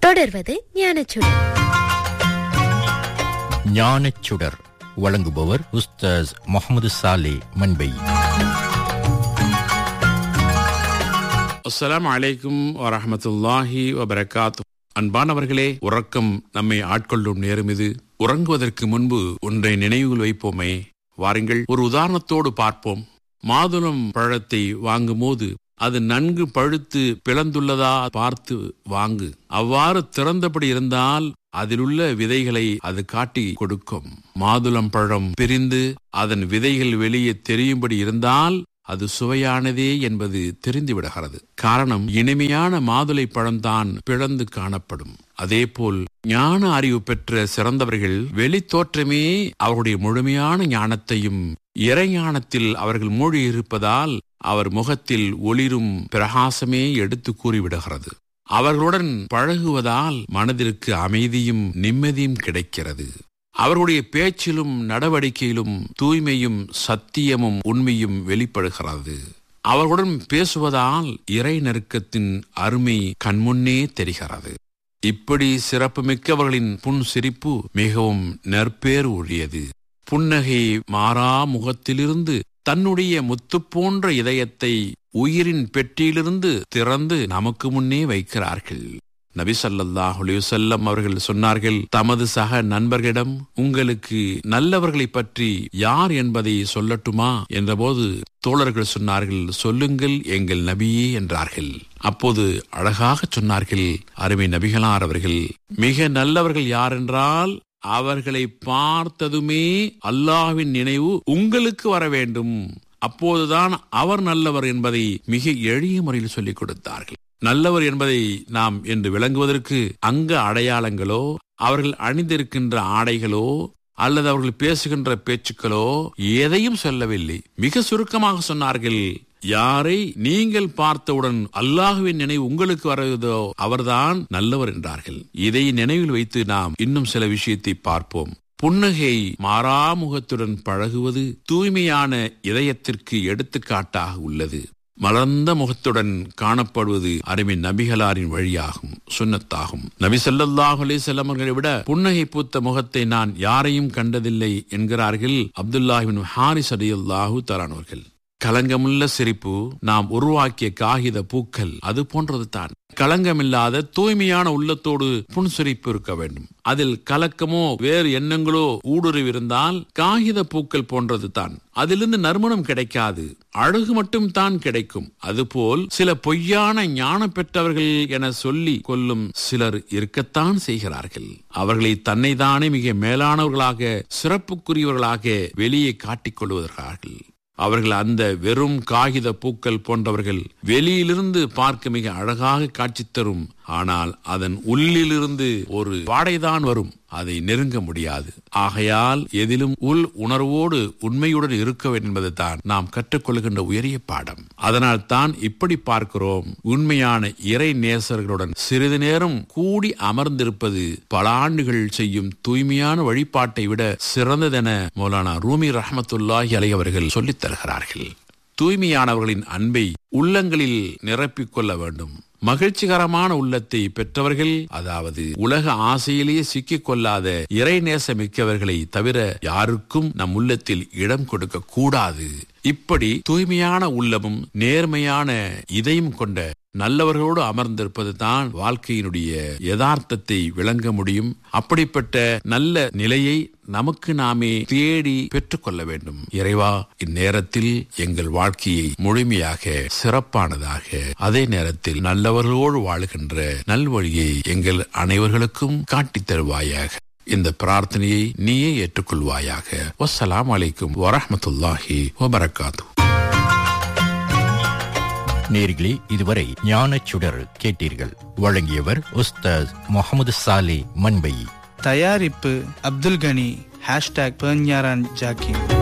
தொடர்வது ஞானச்சுடர் ஞானச்சுடர் வழங்குபவர் உஸ்தாஸ் முகமது சாலே மண்பை அஸ்ஸலாமு அலைக்கும் வரஹமத்துல்லாஹி வபரகாத்து அன்பானவர்களே உறக்கம் நம்மை ஆட்கொள்ளும் நேரம் இது உறங்குவதற்கு முன்பு ஒன்றை நினைவில் வைப்போமே வாருங்கள் ஒரு உதாரணத்தோடு பார்ப்போம் மாதுளம் பழத்தை வாங்கும்போது அது நன்கு பழுத்து பிளந்துள்ளதா பார்த்து வாங்கு அவ்வாறு திறந்தபடி இருந்தால் அதிலுள்ள விதைகளை அது காட்டி கொடுக்கும் மாதுளம் பழம் பிரிந்து அதன் விதைகள் வெளியே தெரியும்படி இருந்தால் அது சுவையானதே என்பது தெரிந்து விடுகிறது காரணம் இனிமையான மாதுளை பழம்தான் பிளந்து காணப்படும் அதேபோல் ஞான அறிவு பெற்ற சிறந்தவர்கள் வெளித்தோற்றமே அவருடைய முழுமையான ஞானத்தையும் இறைஞானத்தில் அவர்கள் மூழ்கி இருப்பதால் அவர் முகத்தில் ஒளிரும் பிரகாசமே எடுத்து கூறிவிடுகிறது அவர்களுடன் பழகுவதால் மனதிற்கு அமைதியும் நிம்மதியும் கிடைக்கிறது அவர்களுடைய பேச்சிலும் நடவடிக்கையிலும் தூய்மையும் சத்தியமும் உண்மையும் வெளிப்படுகிறது அவர்களுடன் பேசுவதால் இறை நெருக்கத்தின் அருமை கண்முன்னே தெரிகிறது இப்படி சிறப்புமிக்கவர்களின் புன் சிரிப்பு மிகவும் நற்பேர் உரியது புன்னகை மாறா முகத்திலிருந்து தன்னுடைய முத்து போன்ற இதயத்தை உயிரின் பெட்டியிலிருந்து திறந்து நமக்கு முன்னே வைக்கிறார்கள் நபி ஸல்லல்லாஹு அலைஹி வஸல்லம் அவர்கள் சொன்னார்கள் தமது சக நண்பர்களிடம் உங்களுக்கு நல்லவர்களை பற்றி யார் என்பதை சொல்லட்டுமா என்றபோது தோழர்கள் சொன்னார்கள் சொல்லுங்கள் எங்கள் நபியே என்றார்கள் அப்போது அழகாக சொன்னார்கள் அருமை நபிகளார் அவர்கள் மிக நல்லவர்கள் யாரென்றால் அவர்களை பார்த்ததுமே அல்லாஹ்வின் நினைவு உங்களுக்கு வர வேண்டும் அப்போதுதான் அவர் நல்லவர் என்பதை மிக எளிய முறையில் சொல்லிக் கொடுத்தார்கள் நல்லவர் என்பதை நாம் என்று விளங்குவதற்கு அங்க அடையாளங்களோ அவர்கள் அணிந்திருக்கின்ற ஆடைகளோ அல்லது அவர்கள் பேசுகின்ற பேச்சுக்களோ எதையும் சொல்லவில்லை மிக சுருக்கமாக சொன்னார்கள் யாரை நீங்கள் பார்த்தவுடன் அல்லாஹுவின் நினைவு உங்களுக்கு வருவதோ அவர்தான் நல்லவர் என்றார்கள் இதை நினைவில் வைத்து நாம் இன்னும் சில விஷயத்தை பார்ப்போம் புன்னகை மாறாமுகத்துடன் பழகுவது தூய்மையான இதயத்திற்கு எடுத்துக்காட்டாக உள்ளது மலர்ந்த முகத்துடன் காணப்படுவது அருமை நபிகளாரின் வழியாகும் சுன்னத்தாகும் நபி ஸல்லல்லாஹு அலைஹி வஸல்லம் அவர்களை விட புன்னகை பூத்த முகத்தை நான் யாரையும் கண்டதில்லை என்கிறார்கள் அப்துல்லாஹிபின் ஹாரிஸ் ரலியல்லாஹு தஆலானவர்கள் கலங்கமுள்ள சிரிப்பு நாம் உருவாக்கிய காகித பூக்கள் அது போன்றது தான் களங்கமில்லாத தூய்மையான உள்ளத்தோடு புன்சிரிப்பு இருக்க வேண்டும் அதில் கலக்கமோ வேறு எண்ணங்களோ ஊடுருவி இருந்தால் காகித பூக்கள் போன்றது தான் அதிலிருந்து நறுமணம் கிடைக்காது அழகு மட்டும் தான் கிடைக்கும் அதுபோல் சில பொய்யான ஞான பெற்றவர்கள் என சொல்லி கொள்ளும் சிலர் இருக்கத்தான் செய்கிறார்கள் அவர்களை தன்னை தானே மிக மேலானவர்களாக சிறப்புக்குரியவர்களாக வெளியே காட்டிக் கொள்வதற்கார்கள் அவர்கள் அந்த வெறும் காகித பூக்கள் போன்றவர்கள் வெளியிலிருந்து பார்க்க மிக அழகாக காட்சி தரும் ஆனால் அதன் உள்ளிலிருந்து ஒரு வாடைதான் வரும் அதை நெருங்க முடியாது ஆகையால் எதிலும் உள் உணர்வோடு உண்மையுடன் இருக்க வேண்டும் என்பதுதான் நாம் கற்றுக்கொள்கின்ற உயரிய பாடம் அதனால் தான் இப்படி பார்க்கிறோம் உண்மையான இறை நேசர்களுடன் சிறிது நேரம் கூடி அமர்ந்திருப்பது பல ஆண்டுகள் செய்யும் தூய்மையான வழிபாட்டை விட சிறந்ததென மௌலானா ரூமி ரஹமத்துல்லாஹி அலை அவர்கள் சொல்லித் தருகிறார்கள் தூய்மையானவர்களின் அன்பை உள்ளங்களில் நிரப்பிக் கொள்ள வேண்டும் மகிழ்ச்சிகரமான உள்ளத்தை பெற்றவர்கள் அதாவது உலக ஆசையிலேயே சிக்கிக் கொள்ளாத இறைநேச மிக்கவர்களை தவிர யாருக்கும் நம் உள்ளத்தில் இடம் கொடுக்க கூடாது இப்படி தூய்மையான உள்ளமும் நேர்மையான இதயம் கொண்ட நல்லவர்களோடு அமர்ந்திருப்பது தான் வாழ்க்கையினுடைய யதார்த்தத்தை விளங்க முடியும் அப்படிப்பட்ட நல்ல நிலையை நமக்கு நாமே தேடி பெற்றுக்கொள்ள வேண்டும் இறைவா இந்நேரத்தில் எங்கள் வாழ்க்கையை முழுமையாக சிறப்பானதாக அதே நேரத்தில் நல்லவர்களோடு வாழுகின்ற நல்வழியை எங்கள் அனைவர்களுக்கும் காட்டித் தருவாயாக இந்த பிரார்த்தனையை நீயே ஏற்றுக்கொள்வாயாக வஸ்ஸலாம் அலைக்கும் வரஹமத்துல்லாஹி வபரகாத்து நேர்களே இதுவரை ஞானச்சுடர் கேட்டீர்கள் வழங்கியவர் உஸ்தாஸ் முகமது சாலே மண்பை தயாரிப்பு அப்துல் கனி ஹேஷ்டாக் பெர்ஞாரான் ஜாக்கிர்